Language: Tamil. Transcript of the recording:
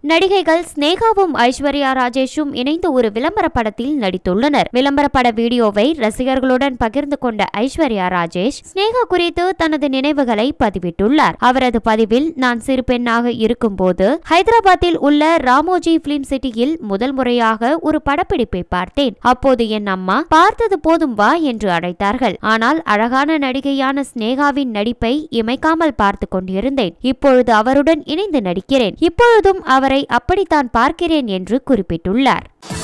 நடிகைகள் ஸ்னேகாவும் ஐஸ்வர்யா ராஜேஷும் இணைந்து ஒரு விளம்பர படத்தில் நடித்துள்ளனர் விளம்பர பட வீடியோவை ரசிகர்களுடன் பகிர்ந்து கொண்ட ஐஸ்வர்யா ராஜேஷ் ஸ்னேகா குறித்து தனது நினைவுகளை பதிவிட்டுள்ளார் அவரது பதிவில் நான் சிறு பெண்ணாக இருக்கும்போது ஹைதராபாத்தில் உள்ள ராமோஜி பிலிம் சிட்டியில் முதல் முறையாக ஒரு படப்பிடிப்பை பார்த்தேன் அப்போது என் அம்மா பார்த்தது போதும் வா என்று அழைத்தார்கள் ஆனால் அழகான நடிகையான ஸ்னேகாவின் நடிப்பை இமைக்காமல் பார்த்து கொண்டிருந்தேன் இப்பொழுது அவருடன் இணைந்து நடிக்கிறேன் இப்பொழுதும் அவரை அப்படித்தான் பார்க்கிறேன் என்று குறிப்பிட்டுள்ளார்